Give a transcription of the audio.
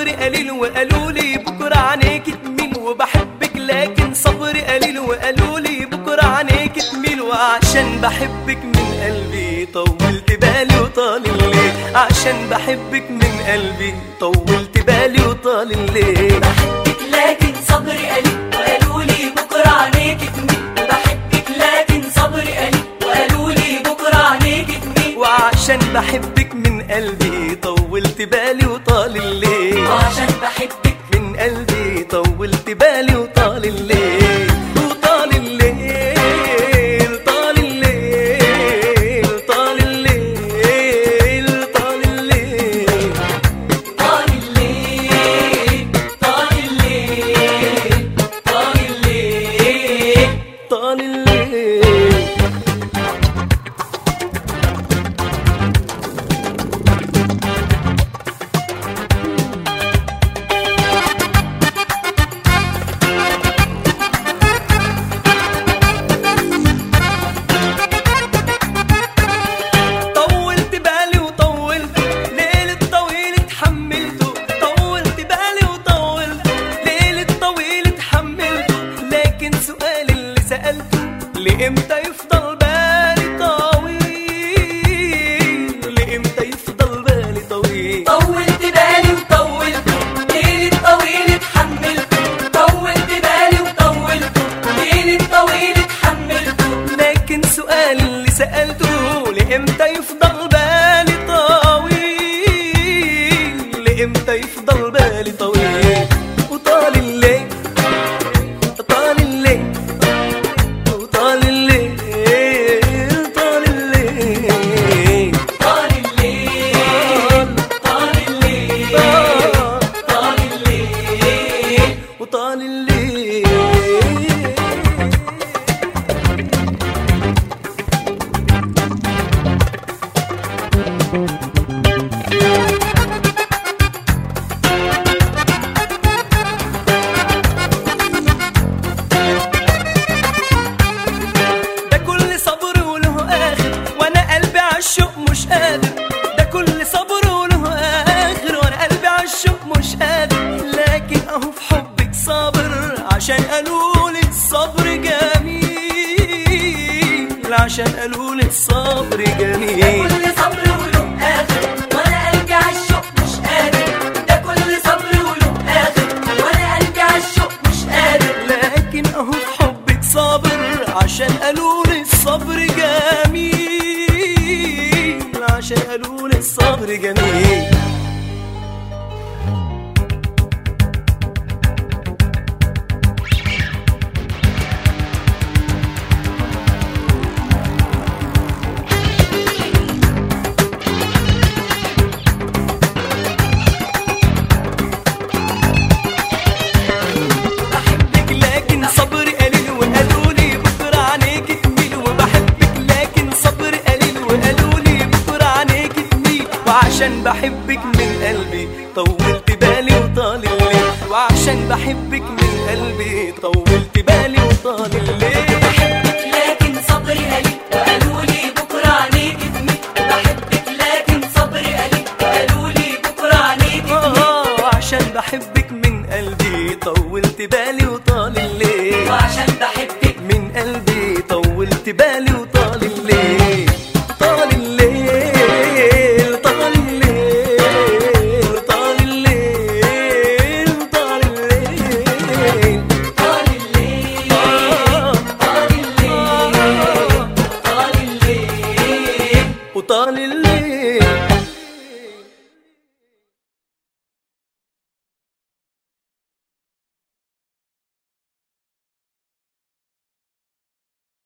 صبري قليل وقالوا لي بكره عينيك تميل وبحبك لكن صبري قليل وقالوا لي بكره عينيك تميل وعشان بحبك من قلبي طولت بالي وطال الليل عشان بحبك من قلبي طولت بالي وطال الليل بحبك لكن صبري قليل وقالوا لي بكره عينيك تميل وبحبك لكن صبري قليل وقالوا لي بكره عينيك تميل وعشان بحبك من قلبي طولت بالي وطال الليل وعشان بحبك من قلبي طولت بالي وطال الليل وطال الليل طال الليل طال الليل طال الليل طال الليل طال الليل طال الليل طال الليل طولت بالي وطولت ليل الطويل اتحملته طولت بالي وطولت ليل الطويل اتحملته لكن سؤال اللي سألته لإمتى يفضل بالي طويل لإمتى يفضل بالي طويل طولت بالي وطولت ليل الطويل اتحملت طولت بالي وطولت ليل الطويل اتحملت لكن سؤال اللي سألته لإمتى يفضل بالي طويل لإمتى يفضل بالي طويل وطال الليل طال الليل وطال الليل طال الليل طال الليل طال الليل طال الليل وطال الليل ده كل صبر وله اخر وانا قلبي عالشوق مش قادر ده كل صبر وله اخر وانا قلبي عالشوق مش قادر لكن اهو في حبك صابر عشان قالوا لي الصبر جميل عشان قالوا لي الصبر جميل كل صبر وله آخر وأنا قلبي عالشوق مش قادر ده كل صبر وله آخر وأنا قلبي عالشوق مش قادر لكن اهو في حبك صابر عشان قالوا لي الصبر جميل عشان قالوا لي الصبر جميل بحبك لكن صبري قليل وقالوا لي بكره عينيك تميل وبحبك لكن صبري قليل وقالوا لي بكره عينيك تميل وعشان بحبك من قلبي طولت بالي وطال الليل وعشان بحبك من قلبي طولت بالي وطال الليل بحبك لكن صبري قليل وقالوا لي بكرة عينيك تميل بحبك لكن صبري قليل وقالوا لي بكرة عينيك تميل آه عشان بحبك من قلبي طولت بالي وطال الليل وعشان بحبك من قلبي طولت بالي وطال الليل طال الليل طال الليل طال الليل طال الليل طال الليل آه طال الليل طال الليل وطال الليل